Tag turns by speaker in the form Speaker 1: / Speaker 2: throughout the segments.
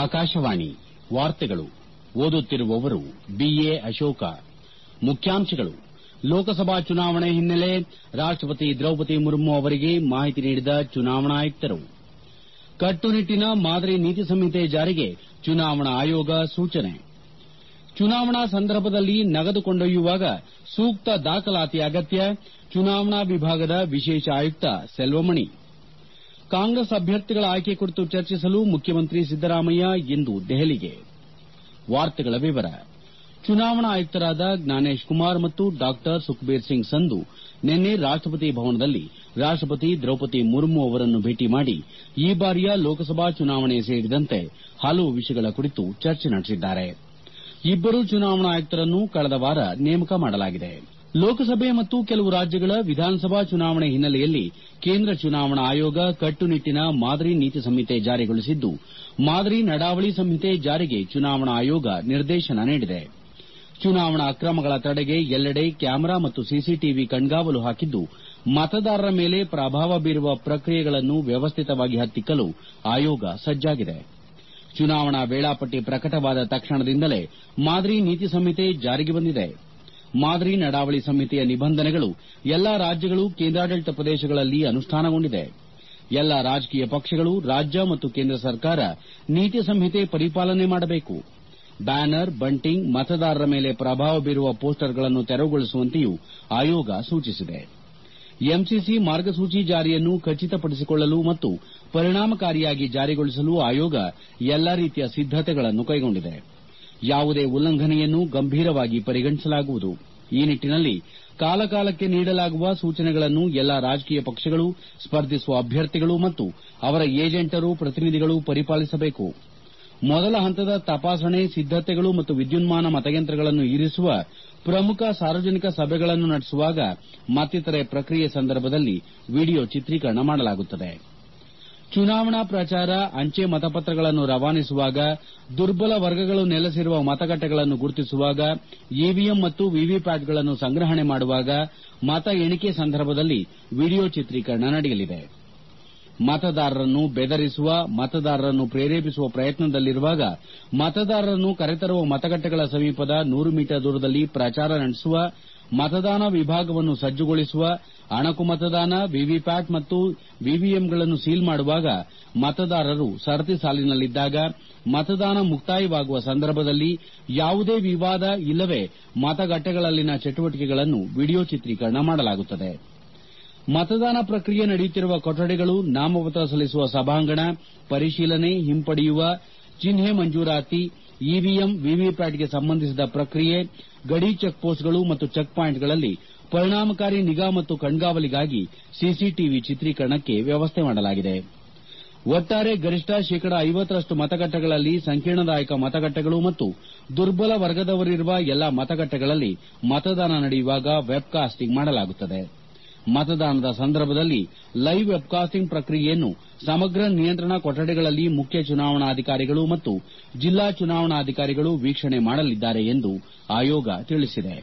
Speaker 1: ಆಕಾಶವಾಣಿ ವಾರ್ತೆಗಳು ಓದುತ್ತಿರುವವರು ಬಿಎ ಅಶೋಕ ಮುಖ್ಯಾಂಶಗಳು ಲೋಕಸಭಾ ಚುನಾವಣೆ ಹಿನ್ನೆಲೆ ರಾಷ್ಟಪತಿ ದ್ರೌಪದಿ ಮುರ್ಮು ಅವರಿಗೆ ಮಾಹಿತಿ ನೀಡಿದ ಚುನಾವಣಾ ಆಯುಕ್ತರು ಕಟ್ಟುನಿಟ್ಟಿನ ಮಾದರಿ ನೀತಿ ಸಂಹಿತೆ ಜಾರಿಗೆ ಚುನಾವಣಾ ಆಯೋಗ ಸೂಚನೆ ಚುನಾವಣಾ ಸಂದರ್ಭದಲ್ಲಿ ನಗದು ಕೊಂಡೊಯ್ಯುವಾಗ ಸೂಕ್ತ ದಾಖಲಾತಿ ಅಗತ್ಯ ಚುನಾವಣಾ ವಿಭಾಗದ ವಿಶೇಷ ಆಯುಕ್ತ ಸೆಲ್ವಮಣಿ ಕಾಂಗ್ರೆಸ್ ಅಭ್ಯರ್ಥಿಗಳ ಆಯ್ಕೆ ಕುರಿತು ಚರ್ಚಿಸಲು ಮುಖ್ಯಮಂತ್ರಿ ಸಿದ್ದರಾಮಯ್ಯ ಇಂದು ದೆಹಲಿಗೆ ಚುನಾವಣಾ ಆಯುಕ್ತರಾದ ಜ್ಞಾನೇಶ್ ಕುಮಾರ್ ಮತ್ತು ಡಾ ಸುಖ್ಬೀರ್ ಸಿಂಗ್ ಸಂಧು ನಿನ್ನೆ ರಾಷ್ಟಪತಿ ಭವನದಲ್ಲಿ ರಾಷ್ಟಪತಿ ದ್ರೌಪದಿ ಮುರ್ಮು ಅವರನ್ನು ಭೇಟಿ ಮಾಡಿ ಈ ಬಾರಿಯ ಲೋಕಸಭಾ ಚುನಾವಣೆ ಸೇರಿದಂತೆ ಹಲವು ವಿಷಯಗಳ ಕುರಿತು ಚರ್ಚೆ ನಡೆಸಿದ್ದಾರೆ ಇಬ್ಬರು ಚುನಾವಣಾ ಆಯುಕ್ತರನ್ನು ಕಳೆದ ವಾರ ನೇಮಕ ಮಾಡಲಾಗಿದೆ ಲೋಕಸಭೆ ಮತ್ತು ಕೆಲವು ರಾಜ್ಯಗಳ ವಿಧಾನಸಭಾ ಚುನಾವಣೆ ಹಿನ್ನೆಲೆಯಲ್ಲಿ ಕೇಂದ್ರ ಚುನಾವಣಾ ಆಯೋಗ ಕಟ್ಟುನಿಟ್ಟಿನ ಮಾದರಿ ನೀತಿ ಸಂಹಿತೆ ಜಾರಿಗೊಳಿಸಿದ್ದು ಮಾದರಿ ನಡಾವಳಿ ಸಂಹಿತೆ ಜಾರಿಗೆ ಚುನಾವಣಾ ಆಯೋಗ ನಿರ್ದೇಶನ ನೀಡಿದೆ ಚುನಾವಣಾ ಅಕ್ರಮಗಳ ತಡೆಗೆ ಎಲ್ಲೆಡೆ ಕ್ಯಾಮರಾ ಮತ್ತು ಸಿಸಿಟಿವಿ ಕಣ್ಗಾವಲು ಹಾಕಿದ್ದು ಮತದಾರರ ಮೇಲೆ ಪ್ರಭಾವ ಬೀರುವ ಪ್ರಕ್ರಿಯೆಗಳನ್ನು ವ್ಯವಸ್ಥಿತವಾಗಿ ಹತ್ತಿಕ್ಕಲು ಆಯೋಗ ಸಜ್ಜಾಗಿದೆ ಚುನಾವಣಾ ವೇಳಾಪಟ್ಟಿ ಪ್ರಕಟವಾದ ತಕ್ಷಣದಿಂದಲೇ ಮಾದರಿ ನೀತಿ ಸಂಹಿತೆ ಜಾರಿಗೆ ಬಂದಿದೆ ಮಾದರಿ ನಡಾವಳಿ ಸಂಹಿತೆಯ ನಿಬಂಧನೆಗಳು ಎಲ್ಲಾ ರಾಜ್ಯಗಳು ಕೇಂದ್ರಾಡಳಿತ ಪ್ರದೇಶಗಳಲ್ಲಿ ಅನುಷ್ಠಾನಗೊಂಡಿದೆ ಎಲ್ಲಾ ರಾಜಕೀಯ ಪಕ್ಷಗಳು ರಾಜ್ಯ ಮತ್ತು ಕೇಂದ್ರ ಸರ್ಕಾರ ನೀತಿ ಸಂಹಿತೆ ಪರಿಪಾಲನೆ ಮಾಡಬೇಕು ಬ್ಯಾನರ್ ಬಂಟಿಂಗ್ ಮತದಾರರ ಮೇಲೆ ಪ್ರಭಾವ ಬೀರುವ ಪೋಸ್ಟರ್ಗಳನ್ನು ತೆರವುಗೊಳಿಸುವಂತೆಯೂ ಆಯೋಗ ಸೂಚಿಸಿದೆ ಎಂಸಿಸಿ ಮಾರ್ಗಸೂಚಿ ಜಾರಿಯನ್ನು ಖಚಿತಪಡಿಸಿಕೊಳ್ಳಲು ಮತ್ತು ಪರಿಣಾಮಕಾರಿಯಾಗಿ ಜಾರಿಗೊಳಿಸಲು ಆಯೋಗ ಎಲ್ಲಾ ರೀತಿಯ ಸಿದ್ದತೆಗಳನ್ನು ಕೈಗೊಂಡಿದೆ ಯಾವುದೇ ಉಲ್ಲಂಘನೆಯನ್ನು ಗಂಭೀರವಾಗಿ ಪರಿಗಣಿಸಲಾಗುವುದು ಈ ನಿಟ್ಟನಲ್ಲಿ ಕಾಲಕಾಲಕ್ಕೆ ನೀಡಲಾಗುವ ಸೂಚನೆಗಳನ್ನು ಎಲ್ಲಾ ರಾಜಕೀಯ ಪಕ್ಷಗಳು ಸ್ಪರ್ಧಿಸುವ ಅಭ್ಯರ್ಥಿಗಳು ಮತ್ತು ಅವರ ಏಜೆಂಟರು ಪ್ರತಿನಿಧಿಗಳು ಪರಿಪಾಲಿಸಬೇಕು ಮೊದಲ ಹಂತದ ತಪಾಸಣೆ ಸಿದ್ದತೆಗಳು ಮತ್ತು ವಿದ್ಯುನ್ಮಾನ ಮತಯಂತ್ರಗಳನ್ನು ಇರಿಸುವ ಪ್ರಮುಖ ಸಾರ್ವಜನಿಕ ಸಭೆಗಳನ್ನು ನಡೆಸುವಾಗ ಮತ್ತಿತರೆ ಪ್ರಕ್ರಿಯೆ ಸಂದರ್ಭದಲ್ಲಿ ವಿಡಿಯೋ ಚಿತ್ರೀಕರಣ ಮಾಡಲಾಗುತ್ತದೆ ಚುನಾವಣಾ ಪ್ರಚಾರ ಅಂಚೆ ಮತಪತ್ರಗಳನ್ನು ರವಾನಿಸುವಾಗ ದುರ್ಬಲ ವರ್ಗಗಳು ನೆಲೆಸಿರುವ ಮತಗಟ್ಟೆಗಳನ್ನು ಗುರುತಿಸುವಾಗ ಇವಿಎಂ ಮತ್ತು ವಿವಿಪ್ಯಾಟ್ಗಳನ್ನು ಸಂಗ್ರಹಣೆ ಮಾಡುವಾಗ ಮತ ಎಣಿಕೆ ಸಂದರ್ಭದಲ್ಲಿ ವಿಡಿಯೋ ಚಿತ್ರೀಕರಣ ನಡೆಯಲಿದೆ ಮತದಾರರನ್ನು ಬೆದರಿಸುವ ಮತದಾರರನ್ನು ಪ್ರೇರೇಪಿಸುವ ಪ್ರಯತ್ನದಲ್ಲಿರುವಾಗ ಮತದಾರರನ್ನು ಕರೆತರುವ ಮತಗಟ್ಟೆಗಳ ಸಮೀಪದ ನೂರು ಮೀಟರ್ ದೂರದಲ್ಲಿ ಪ್ರಚಾರ ನಡೆಸುವ ಮತದಾನ ವಿಭಾಗವನ್ನು ಸಜ್ಜುಗೊಳಿಸುವ ಅಣಕು ಮತದಾನ ವಿವಿಪ್ಯಾಟ್ ಮತ್ತು ಇವಿಎಂಗಳನ್ನು ಸೀಲ್ ಮಾಡುವಾಗ ಮತದಾರರು ಸರತಿ ಸಾಲಿನಲ್ಲಿದ್ದಾಗ ಮತದಾನ ಮುಕ್ತಾಯವಾಗುವ ಸಂದರ್ಭದಲ್ಲಿ ಯಾವುದೇ ವಿವಾದ ಇಲ್ಲವೇ ಮತಗಟ್ಟೆಗಳಲ್ಲಿನ ಚಟುವಟಿಕೆಗಳನ್ನು ವಿಡಿಯೋ ಚಿತ್ರೀಕರಣ ಮಾಡಲಾಗುತ್ತದೆ ಮತದಾನ ಪ್ರಕ್ರಿಯೆ ನಡೆಯುತ್ತಿರುವ ಕೊಠಡಿಗಳು ನಾಮಪತ್ರ ಸಲ್ಲಿಸುವ ಸಭಾಂಗಣ ಪರಿಶೀಲನೆ ಹಿಂಪಡೆಯುವ ಚಿಹ್ನೆ ಮಂಜೂರಾತಿ ಇವಿಎಂ ವಿವಿಪ್ಯಾಟ್ಗೆ ಸಂಬಂಧಿಸಿದ ಪ್ರಕ್ರಿಯೆ ಗಡಿ ಚೆಕ್ಪೋಸ್ಟ್ಗಳು ಮತ್ತು ಚೆಕ್ ಪಾಯಿಂಟ್ಗಳಲ್ಲಿ ಪರಿಣಾಮಕಾರಿ ನಿಗಾ ಮತ್ತು ಕಣ್ಗಾವಲಿಗಾಗಿ ಸಿಸಿಟಿವಿ ಚಿತ್ರೀಕರಣಕ್ಕೆ ವ್ಯವಸ್ಥೆ ಮಾಡಲಾಗಿದೆ ಒಟ್ಟಾರೆ ಗರಿಷ್ಠ ಶೇಕಡ ಐವತ್ತರಷ್ಟು ಮತಗಟ್ಟೆಗಳಲ್ಲಿ ಸಂಕೀರ್ಣದಾಯಕ ಮತಗಟ್ಟೆಗಳು ಮತ್ತು ದುರ್ಬಲ ವರ್ಗದವರಿರುವ ಎಲ್ಲಾ ಮತಗಟ್ಟೆಗಳಲ್ಲಿ ಮತದಾನ ನಡೆಯುವಾಗ ವೆಬ್ಕಾಸ್ಟಿಂಗ್ ಮಾಡಲಾಗುತ್ತದೆ ಮತದಾನದ ಸಂದರ್ಭದಲ್ಲಿ ಲೈವ್ ವೆಬ್ಕಾಸ್ಟಿಂಗ್ ಪ್ರಕ್ರಿಯೆಯನ್ನು ಸಮಗ್ರ ನಿಯಂತ್ರಣ ಕೊಠಡಿಗಳಲ್ಲಿ ಮುಖ್ಯ ಚುನಾವಣಾಧಿಕಾರಿಗಳು ಮತ್ತು ಜಿಲ್ಲಾ ಚುನಾವಣಾಧಿಕಾರಿಗಳು ವೀಕ್ಷಣೆ ಮಾಡಲಿದ್ದಾರೆ ಎಂದು ಆಯೋಗ ತಿಳಿಸಿದೆ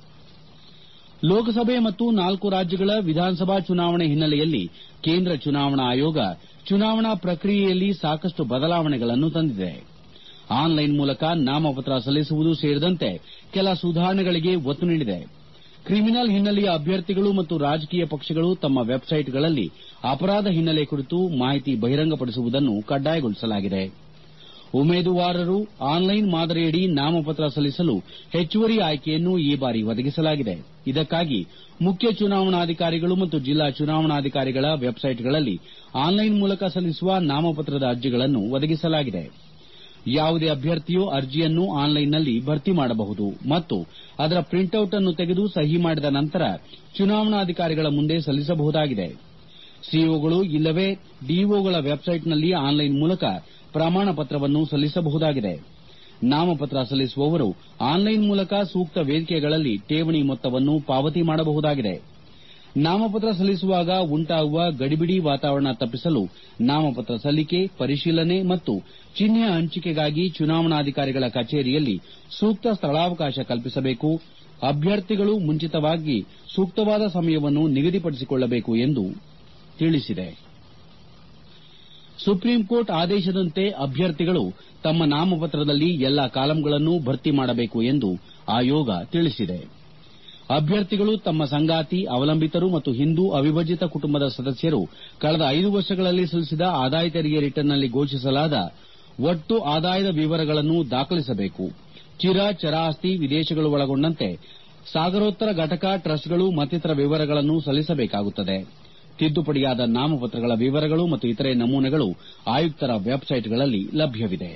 Speaker 1: ಲೋಕಸಭೆ ಮತ್ತು ನಾಲ್ಕು ರಾಜ್ಯಗಳ ವಿಧಾನಸಭಾ ಚುನಾವಣೆ ಹಿನ್ನೆಲೆಯಲ್ಲಿ ಕೇಂದ್ರ ಚುನಾವಣಾ ಆಯೋಗ ಚುನಾವಣಾ ಪ್ರಕ್ರಿಯೆಯಲ್ಲಿ ಸಾಕಷ್ಟು ಬದಲಾವಣೆಗಳನ್ನು ತಂದಿದೆ ಆನ್ಲೈನ್ ಮೂಲಕ ನಾಮಪತ್ರ ಸಲ್ಲಿಸುವುದು ಸೇರಿದಂತೆ ಕೆಲ ಸುಧಾರಣೆಗಳಿಗೆ ಒತ್ತು ನೀಡಿದೆ ಕ್ರಿಮಿನಲ್ ಹಿನ್ನೆಲೆಯ ಅಭ್ಯರ್ಥಿಗಳು ಮತ್ತು ರಾಜಕೀಯ ಪಕ್ಷಗಳು ತಮ್ಮ ವೆಬ್ಸೈಟ್ಗಳಲ್ಲಿ ಅಪರಾಧ ಹಿನ್ನೆಲೆ ಕುರಿತು ಮಾಹಿತಿ ಬಹಿರಂಗಪಡಿಸುವುದನ್ನು ಕಡ್ಡಾಯಗೊಳಿಸಲಾಗಿದೆ ಉಮೇದುವಾರರು ಆನ್ಲೈನ್ ಮಾದರಿಯಡಿ ನಾಮಪತ್ರ ಸಲ್ಲಿಸಲು ಹೆಚ್ಚುವರಿ ಆಯ್ಕೆಯನ್ನು ಈ ಬಾರಿ ಒದಗಿಸಲಾಗಿದೆ ಇದಕ್ಕಾಗಿ ಮುಖ್ಯ ಚುನಾವಣಾಧಿಕಾರಿಗಳು ಮತ್ತು ಜಿಲ್ಲಾ ಚುನಾವಣಾಧಿಕಾರಿಗಳ ವೆಬ್ಸೈಟ್ಗಳಲ್ಲಿ ಆನ್ಲೈನ್ ಮೂಲಕ ಸಲ್ಲಿಸುವ ನಾಮಪತ್ರದ ಅರ್ಜಿಗಳನ್ನು ಒದಗಿಸಲಾಗಿದೆ ಯಾವುದೇ ಅಭ್ಯರ್ಥಿಯು ಅರ್ಜಿಯನ್ನು ಆನ್ಲೈನ್ನಲ್ಲಿ ಭರ್ತಿ ಮಾಡಬಹುದು ಮತ್ತು ಅದರ ಪ್ರಿಂಟ್ಔಟ್ ಅನ್ನು ತೆಗೆದು ಸಹಿ ಮಾಡಿದ ನಂತರ ಚುನಾವಣಾಧಿಕಾರಿಗಳ ಮುಂದೆ ಸಲ್ಲಿಸಬಹುದಾಗಿದೆ ಸಿಇಒಗಳು ಇಲ್ಲವೇ ಡಿಇಒಗಳ ವೆಬ್ಸೈಟ್ನಲ್ಲಿ ಆನ್ಲೈನ್ ಮೂಲಕ ಪ್ರಮಾಣ ಪತ್ರವನ್ನು ಸಲ್ಲಿಸಬಹುದಾಗಿದೆ ನಾಮಪತ್ರ ಸಲ್ಲಿಸುವವರು ಆನ್ಲೈನ್ ಮೂಲಕ ಸೂಕ್ತ ವೇದಿಕೆಗಳಲ್ಲಿ ಠೇವಣಿ ಮೊತ್ತವನ್ನು ಪಾವತಿ ಮಾಡಬಹುದಾಗಿದೆ ನಾಮಪತ್ರ ಸಲ್ಲಿಸುವಾಗ ಉಂಟಾಗುವ ಗಡಿಬಿಡಿ ವಾತಾವರಣ ತಪ್ಪಿಸಲು ನಾಮಪತ್ರ ಸಲ್ಲಿಕೆ ಪರಿಶೀಲನೆ ಮತ್ತು ಚಿಹ್ನೆ ಹಂಚಿಕೆಗಾಗಿ ಚುನಾವಣಾಧಿಕಾರಿಗಳ ಕಚೇರಿಯಲ್ಲಿ ಸೂಕ್ತ ಸ್ಥಳಾವಕಾಶ ಕಲ್ಪಿಸಬೇಕು ಅಭ್ಯರ್ಥಿಗಳು ಮುಂಚಿತವಾಗಿ ಸೂಕ್ತವಾದ ಸಮಯವನ್ನು ನಿಗದಿಪಡಿಸಿಕೊಳ್ಳಬೇಕು ಎಂದು ತಿಳಿಸಿದೆ ಸುಪ್ರೀಂಕೋರ್ಟ್ ಆದೇಶದಂತೆ ಅಭ್ಯರ್ಥಿಗಳು ತಮ್ಮ ನಾಮಪತ್ರದಲ್ಲಿ ಎಲ್ಲಾ ಕಾಲಂಗಳನ್ನು ಭರ್ತಿ ಮಾಡಬೇಕು ಎಂದು ಆಯೋಗ ತಿಳಿಸಿದೆ ಅಭ್ಯರ್ಥಿಗಳು ತಮ್ಮ ಸಂಗಾತಿ ಅವಲಂಬಿತರು ಮತ್ತು ಹಿಂದೂ ಅವಿಭಜಿತ ಕುಟುಂಬದ ಸದಸ್ಯರು ಕಳೆದ ಐದು ವರ್ಷಗಳಲ್ಲಿ ಸಲ್ಲಿಸಿದ ಆದಾಯ ತೆರಿಗೆ ರಿಟರ್ನ್ನಲ್ಲಿ ಘೋಷಿಸಲಾದ ಒಟ್ಟು ಆದಾಯದ ವಿವರಗಳನ್ನು ದಾಖಲಿಸಬೇಕು ಚಿರ ಚರ ಆಸ್ತಿ ವಿದೇಶಗಳು ಒಳಗೊಂಡಂತೆ ಸಾಗರೋತ್ತರ ಘಟಕ ಟ್ರಸ್ಟ್ಗಳು ಮತ್ತಿತರ ವಿವರಗಳನ್ನು ಸಲ್ಲಿಸಬೇಕಾಗುತ್ತದೆ ತಿದ್ದುಪಡಿಯಾದ ನಾಮಪತ್ರಗಳ ವಿವರಗಳು ಮತ್ತು ಇತರೆ ನಮೂನೆಗಳು ಆಯುಕ್ತರ ವೆಬ್ಸೈಟ್ಗಳಲ್ಲಿ ಲಭ್ಯವಿದೆ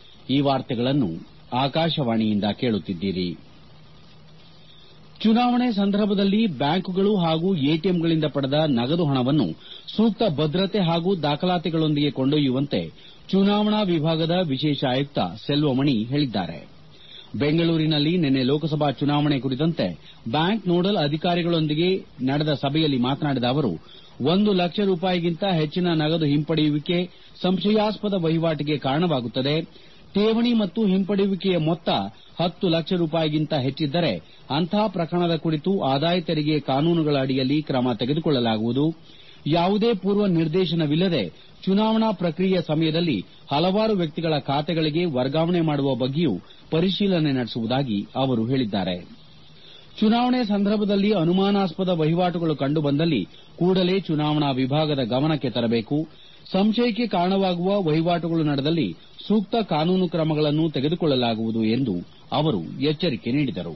Speaker 1: ಚುನಾವಣೆ ಸಂದರ್ಭದಲ್ಲಿ ಬ್ಯಾಂಕುಗಳು ಹಾಗೂ ಎಟಿಎಂಗಳಿಂದ ಪಡೆದ ನಗದು ಹಣವನ್ನು ಸೂಕ್ತ ಭದ್ರತೆ ಹಾಗೂ ದಾಖಲಾತಿಗಳೊಂದಿಗೆ ಕೊಂಡೊಯ್ಯುವಂತೆ ಚುನಾವಣಾ ವಿಭಾಗದ ವಿಶೇಷ ಆಯುಕ್ತ ಸೆಲ್ವಮಣಿ ಹೇಳಿದ್ದಾರೆ ಬೆಂಗಳೂರಿನಲ್ಲಿ ನಿನ್ನೆ ಲೋಕಸಭಾ ಚುನಾವಣೆ ಕುರಿತಂತೆ ಬ್ಯಾಂಕ್ ನೋಡಲ್ ಅಧಿಕಾರಿಗಳೊಂದಿಗೆ ನಡೆದ ಸಭೆಯಲ್ಲಿ ಮಾತನಾಡಿದ ಅವರು ಒಂದು ಲಕ್ಷ ರೂಪಾಯಿಗಿಂತ ಹೆಚ್ಚಿನ ನಗದು ಹಿಂಪಡೆಯುವಿಕೆ ಸಂಶಯಾಸ್ಪದ ವಹಿವಾಟಿಗೆ ಕಾರಣವಾಗುತ್ತದೆ ಠೇವಣಿ ಮತ್ತು ಹಿಂಪಡೆಯುವಿಕೆಯ ಮೊತ್ತ ಹತ್ತು ಲಕ್ಷ ರೂಪಾಯಿಗಿಂತ ಹೆಚ್ಚಿದ್ದರೆ ಅಂತಹ ಪ್ರಕರಣದ ಕುರಿತು ಆದಾಯ ತೆರಿಗೆ ಕಾನೂನುಗಳ ಅಡಿಯಲ್ಲಿ ಕ್ರಮ ತೆಗೆದುಕೊಳ್ಳಲಾಗುವುದು ಯಾವುದೇ ಪೂರ್ವ ನಿರ್ದೇಶನವಿಲ್ಲದೆ ಚುನಾವಣಾ ಪ್ರಕ್ರಿಯೆಯ ಸಮಯದಲ್ಲಿ ಹಲವಾರು ವ್ಯಕ್ತಿಗಳ ಖಾತೆಗಳಿಗೆ ವರ್ಗಾವಣೆ ಮಾಡುವ ಬಗ್ಗೆಯೂ ಪರಿಶೀಲನೆ ನಡೆಸುವುದಾಗಿ ಅವರು ಹೇಳಿದ್ದಾರೆ ಚುನಾವಣೆ ಸಂದರ್ಭದಲ್ಲಿ ಅನುಮಾನಾಸ್ಪದ ವಹಿವಾಟುಗಳು ಕಂಡುಬಂದಲ್ಲಿ ಕೂಡಲೇ ಚುನಾವಣಾ ವಿಭಾಗದ ಗಮನಕ್ಕೆ ತರಬೇಕು ಸಂಶಯಕ್ಕೆ ಕಾರಣವಾಗುವ ವಹಿವಾಟುಗಳು ನಡೆದಲ್ಲಿ ಸೂಕ್ತ ಕಾನೂನು ಕ್ರಮಗಳನ್ನು ತೆಗೆದುಕೊಳ್ಳಲಾಗುವುದು ಎಂದು ಅವರು ಎಚ್ಚರಿಕೆ ನೀಡಿದರು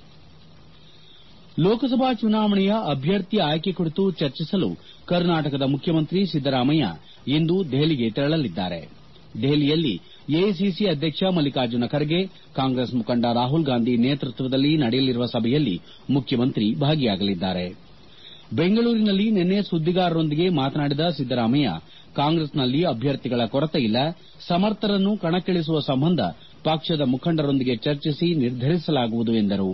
Speaker 1: ಲೋಕಸಭಾ ಚುನಾವಣೆಯ ಅಭ್ಯರ್ಥಿ ಆಯ್ಕೆ ಕುರಿತು ಚರ್ಚಿಸಲು ಕರ್ನಾಟಕದ ಮುಖ್ಯಮಂತ್ರಿ ಸಿದ್ದರಾಮಯ್ಯ ಇಂದು ದೆಹಲಿಗೆ ತೆರಳಲಿದ್ದಾರೆ ದೆಹಲಿಯಲ್ಲಿ ಎಐಸಿಸಿ ಅಧ್ಯಕ್ಷ ಮಲ್ಲಿಕಾರ್ಜುನ ಖರ್ಗೆ ಕಾಂಗ್ರೆಸ್ ಮುಖಂಡ ರಾಹುಲ್ ಗಾಂಧಿ ನೇತೃತ್ವದಲ್ಲಿ ನಡೆಯಲಿರುವ ಸಭೆಯಲ್ಲಿ ಮುಖ್ಯಮಂತ್ರಿ ಭಾಗಿಯಾಗಲಿದ್ದಾರೆ ಬೆಂಗಳೂರಿನಲ್ಲಿ ನಿನ್ನೆ ಸುದ್ದಿಗಾರರೊಂದಿಗೆ ಮಾತನಾಡಿದ ಸಿದ್ದರಾಮಯ್ಯ ಕಾಂಗ್ರೆಸ್ನಲ್ಲಿ ಅಭ್ಯರ್ಥಿಗಳ ಕೊರತೆಯಿಲ್ಲ ಸಮರ್ಥರನ್ನು ಕಣಕ್ಕಿಳಿಸುವ ಸಂಬಂಧ ಪಕ್ಷದ ಮುಖಂಡರೊಂದಿಗೆ ಚರ್ಚಿಸಿ ನಿರ್ಧರಿಸಲಾಗುವುದು ಎಂದರು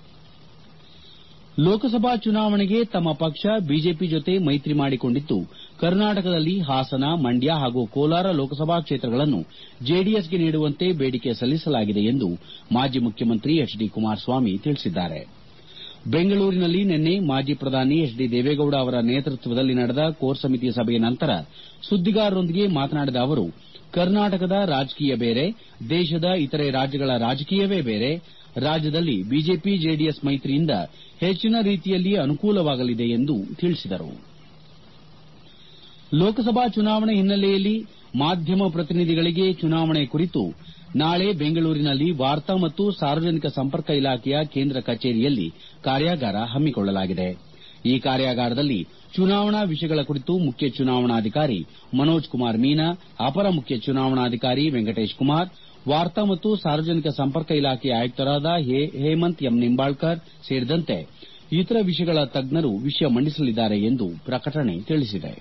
Speaker 1: ಲೋಕಸಭಾ ಚುನಾವಣೆಗೆ ತಮ್ಮ ಪಕ್ಷ ಬಿಜೆಪಿ ಜೊತೆ ಮೈತ್ರಿ ಮಾಡಿಕೊಂಡಿದ್ದು ಕರ್ನಾಟಕದಲ್ಲಿ ಹಾಸನ ಮಂಡ್ಯ ಹಾಗೂ ಕೋಲಾರ ಲೋಕಸಭಾ ಕ್ಷೇತ್ರಗಳನ್ನು ಜೆಡಿಎಸ್ಗೆ ನೀಡುವಂತೆ ಬೇಡಿಕೆ ಸಲ್ಲಿಸಲಾಗಿದೆ ಎಂದು ಮಾಜಿ ಮುಖ್ಯಮಂತ್ರಿ ಎಚ್ ಡಿ ಕುಮಾರಸ್ವಾಮಿ ತಿಳಿಸಿದ್ದಾರೆ ಬೆಂಗಳೂರಿನಲ್ಲಿ ನಿನ್ನೆ ಮಾಜಿ ಪ್ರಧಾನಿ ಎಚ್ ಡಿ ದೇವೇಗೌಡ ಅವರ ನೇತೃತ್ವದಲ್ಲಿ ನಡೆದ ಕೋರ್ ಸಮಿತಿ ಸಭೆಯ ನಂತರ ಸುದ್ದಿಗಾರರೊಂದಿಗೆ ಮಾತನಾಡಿದ ಅವರು ಕರ್ನಾಟಕದ ರಾಜಕೀಯ ಬೇರೆ ದೇಶದ ಇತರೆ ರಾಜ್ಯಗಳ ರಾಜಕೀಯವೇ ಬೇರೆ ರಾಜ್ಯದಲ್ಲಿ ಬಿಜೆಪಿ ಜೆಡಿಎಸ್ ಮೈತ್ರಿಯಿಂದ ಹೆಚ್ಚಿನ ರೀತಿಯಲ್ಲಿ ಅನುಕೂಲವಾಗಲಿದೆ ಎಂದು ತಿಳಿಸಿದರು ಲೋಕಸಭಾ ಚುನಾವಣೆ ಹಿನ್ನೆಲೆಯಲ್ಲಿ ಮಾಧ್ಯಮ ಪ್ರತಿನಿಧಿಗಳಿಗೆ ಚುನಾವಣೆ ಕುರಿತು ನಾಳೆ ಬೆಂಗಳೂರಿನಲ್ಲಿ ವಾರ್ತಾ ಮತ್ತು ಸಾರ್ವಜನಿಕ ಸಂಪರ್ಕ ಇಲಾಖೆಯ ಕೇಂದ್ರ ಕಚೇರಿಯಲ್ಲಿ ಕಾರ್ಯಾಗಾರ ಹಮ್ಮಿಕೊಳ್ಳಲಾಗಿದೆ ಈ ಕಾರ್ಯಾಗಾರದಲ್ಲಿ ಚುನಾವಣಾ ವಿಷಯಗಳ ಕುರಿತು ಮುಖ್ಯ ಚುನಾವಣಾಧಿಕಾರಿ ಮನೋಜ್ ಕುಮಾರ್ ಮೀನಾ ಅಪರ ಮುಖ್ಯ ಚುನಾವಣಾಧಿಕಾರಿ ವೆಂಕಟೇಶ್ ಕುಮಾರ್ ವಾರ್ತಾ ಮತ್ತು ಸಾರ್ವಜನಿಕ ಸಂಪರ್ಕ ಇಲಾಖೆಯ ಆಯುಕ್ತರಾದ ಹೇಮಂತ್ ಎಂ ನಿಂಬಾಳ್ಕರ್ ಸೇರಿದಂತೆ ಇತರ ವಿಷಯಗಳ ತಜ್ಞರು ವಿಷಯ ಮಂಡಿಸಲಿದ್ದಾರೆ ಎಂದು ಪ್ರಕಟಣೆ ತಿಳಿಸಿದೆ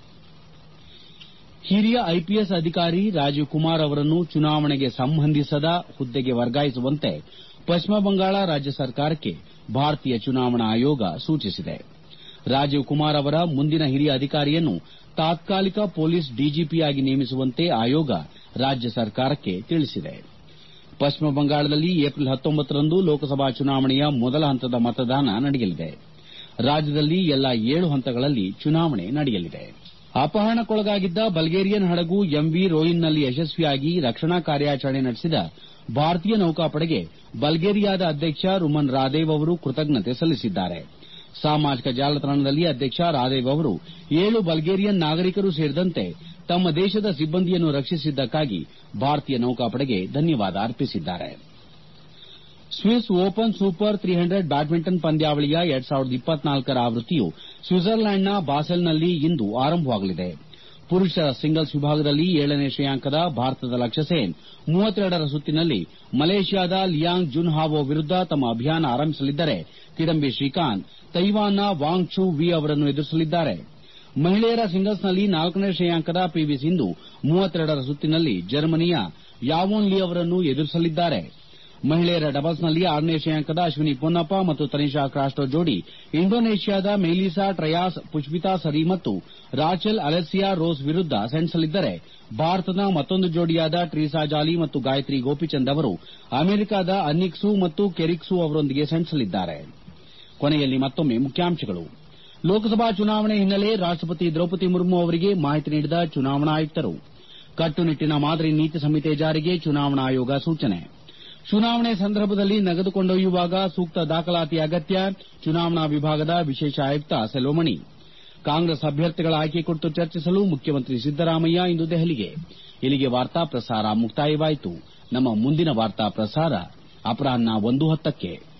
Speaker 1: ಹಿರಿಯ ಐಪಿಎಸ್ ಅಧಿಕಾರಿ ರಾಜೀವ್ ಕುಮಾರ್ ಅವರನ್ನು ಚುನಾವಣೆಗೆ ಸಂಬಂಧಿಸದ ಹುದ್ದೆಗೆ ವರ್ಗಾಯಿಸುವಂತೆ ಪಶ್ಚಿಮ ಬಂಗಾಳ ರಾಜ್ಯ ಸರ್ಕಾರಕ್ಕೆ ಭಾರತೀಯ ಚುನಾವಣಾ ಆಯೋಗ ಸೂಚಿಸಿದೆ ರಾಜೀವ್ ಕುಮಾರ್ ಅವರ ಮುಂದಿನ ಹಿರಿಯ ಅಧಿಕಾರಿಯನ್ನು ತಾತ್ಕಾಲಿಕ ಪೊಲೀಸ್ ಡಿಜಿಪಿಯಾಗಿ ನೇಮಿಸುವಂತೆ ಆಯೋಗ ರಾಜ್ಯ ಸರ್ಕಾರಕ್ಕೆ ತಿಳಿಸಿದೆ ಪಶ್ಚಿಮ ಬಂಗಾಳದಲ್ಲಿ ಏಪ್ರಿಲ್ ಹತ್ತೊಂಬತ್ತರಂದು ಲೋಕಸಭಾ ಚುನಾವಣೆಯ ಮೊದಲ ಹಂತದ ಮತದಾನ ನಡೆಯಲಿದೆ ರಾಜ್ಯದಲ್ಲಿ ಎಲ್ಲಾ ಏಳು ಹಂತಗಳಲ್ಲಿ ಚುನಾವಣೆ ನಡೆಯಲಿದೆ ಅಪಹರಣಕ್ಕೊಳಗಾಗಿದ್ದ ಬಲ್ಗೇರಿಯನ್ ಹಡಗು ಎಂವಿ ರೋಯಿನ್ನಲ್ಲಿ ಯಶಸ್ವಿಯಾಗಿ ರಕ್ಷಣಾ ಕಾರ್ಯಾಚರಣೆ ನಡೆಸಿದ ಭಾರತೀಯ ನೌಕಾಪಡೆಗೆ ಬಲ್ಗೇರಿಯಾದ ಅಧ್ಯಕ್ಷ ರುಮನ್ ರಾದೇವ್ ಅವರು ಕೃತಜ್ಞತೆ ಸಲ್ಲಿಸಿದ್ದಾರೆ ಸಾಮಾಜಿಕ ಜಾಲತಾಣದಲ್ಲಿ ಅಧ್ಯಕ್ಷ ರಾದೇವ್ ಅವರು ಏಳು ಬಲ್ಗೇರಿಯನ್ ನಾಗರಿಕರು ಸೇರಿದಂತೆ ತಮ್ಮ ದೇಶದ ಸಿಬ್ಬಂದಿಯನ್ನು ರಕ್ಷಿಸಿದ್ದಕ್ಕಾಗಿ ಭಾರತೀಯ ನೌಕಾಪಡೆಗೆ ಧನ್ಯವಾದ ಅರ್ಪಿಸಿದ್ದಾರೆ ಸ್ವಿಸ್ ಓಪನ್ ಸೂಪರ್ ರ ಬ್ಯಾಡ್ಮಿಂಟನ್ ಪಂದ್ಯಾವಳಿಯ ರ ಆವೃತ್ತಿಯು ಸ್ವಿಟ್ಜರ್ಲ್ಯಾಂಡ್ನ ಬಾಸೆಲ್ನಲ್ಲಿ ಇಂದು ಆರಂಭವಾಗಲಿದೆ ಪುರುಷರ ಸಿಂಗಲ್ಸ್ ವಿಭಾಗದಲ್ಲಿ ಏಳನೇ ಶ್ರೇಯಾಂಕದ ಭಾರತದ ಲಕ್ಷ್ಯ ಸೇನ್ ರ ಸುತ್ತಿನಲ್ಲಿ ಮಲೇಷ್ಯಾದ ಲಿಯಾಂಗ್ ಜುನ್ ಹಾವೊ ವಿರುದ್ದ ತಮ್ಮ ಅಭಿಯಾನ ಆರಂಭಿಸಲಿದ್ದರೆ ಕಿಡಂಬಿ ಶ್ರೀಕಾಂತ್ ತೈವಾನ್ನ ವಾಂಗ್ ಚು ವಿ ಅವರನ್ನು ಎದುರಿಸಲಿದ್ದಾರೆ ಮಹಿಳೆಯರ ಸಿಂಗಲ್ಸ್ನಲ್ಲಿ ನಾಲ್ಕನೇ ಶ್ರೇಯಾಂಕದ ಪಿವಿ ಸಿಂಧು ರ ಸುತ್ತಿನಲ್ಲಿ ಜರ್ಮನಿಯ ಯಾವೋನ್ ಲಿ ಅವರನ್ನು ಎದುರಿಸಲಿದ್ದಾರೆ ಮಹಿಳೆಯರ ಡಬಲ್ಸ್ನಲ್ಲಿ ಆರನೇ ಶ್ರೇಯಾಂಕದ ಅಶ್ವಿನಿ ಪೊನ್ನಪ್ಪ ಮತ್ತು ತನಿಷಾ ಕ್ರಾಸ್ಟೋ ಜೋಡಿ ಇಂಡೋನೇಷ್ಯಾದ ಮೆಯ್ಲಿಸಾ ಟ್ರಯಾಸ್ ಪುಷ್ಪಿತಾ ಸರಿ ಮತ್ತು ರಾಚೆಲ್ ಅಲೆಸ್ಸಿಯಾ ರೋಸ್ ವಿರುದ್ದ ಸೆಣಸಲಿದ್ದರೆ ಭಾರತದ ಮತ್ತೊಂದು ಜೋಡಿಯಾದ ಟ್ರೀಸಾ ಜಾಲಿ ಮತ್ತು ಗಾಯತ್ರಿ ಗೋಪಿಚಂದ್ ಅವರು ಅಮೆರಿಕದ ಅನ್ನಿಕ್ ಸು ಮತ್ತು ಕೆರಿಕ್ ಸು ಅವರೊಂದಿಗೆ ಸೆಣಸಲಿದ್ದಾರೆ ಕೊನೆಯಲ್ಲಿ ಮತ್ತೊಮ್ಮೆ ಮುಖ್ಯಾಂಶಗಳು ಲೋಕಸಭಾ ಚುನಾವಣೆ ಹಿನ್ನೆಲೆ ರಾಷ್ಟಪತಿ ದ್ರೌಪದಿ ಮುರ್ಮು ಅವರಿಗೆ ಮಾಹಿತಿ ನೀಡಿದ ಚುನಾವಣಾ ಆಯುಕ್ತರು ಕಟ್ಟುನಿಟ್ಟಿನ ಮಾದರಿ ನೀತಿ ಸಂಹಿತೆ ಜಾರಿಗೆ ಚುನಾವಣಾ ಆಯೋಗ ಸೂಚನೆ ಚುನಾವಣೆ ಸಂದರ್ಭದಲ್ಲಿ ನಗದು ಕೊಂಡೊಯ್ಯುವಾಗ ಸೂಕ್ತ ದಾಖಲಾತಿ ಅಗತ್ಯ ಚುನಾವಣಾ ವಿಭಾಗದ ವಿಶೇಷ ಆಯುಕ್ತ ಸೆಲ್ವಮಣಿ ಕಾಂಗ್ರೆಸ್ ಅಭ್ಯರ್ಥಿಗಳ ಆಯ್ಕೆ ಕುರಿತು ಚರ್ಚಿಸಲು ಮುಖ್ಯಮಂತ್ರಿ ಸಿದ್ದರಾಮಯ್ಯ ಇಂದು ದೆಹಲಿಗೆ ಇಲ್ಲಿಗೆ ವಾರ್ತಾ ಪ್ರಸಾರ ಮುಕ್ತಾಯವಾಯಿತು ನಮ್ಮ ಮುಂದಿನ ವಾರ್ತಾ ಪ್ರಸಾರ ಅಪರಾಹ್ನ ಒಂದು ಹತ್ತಕ್ಕೆ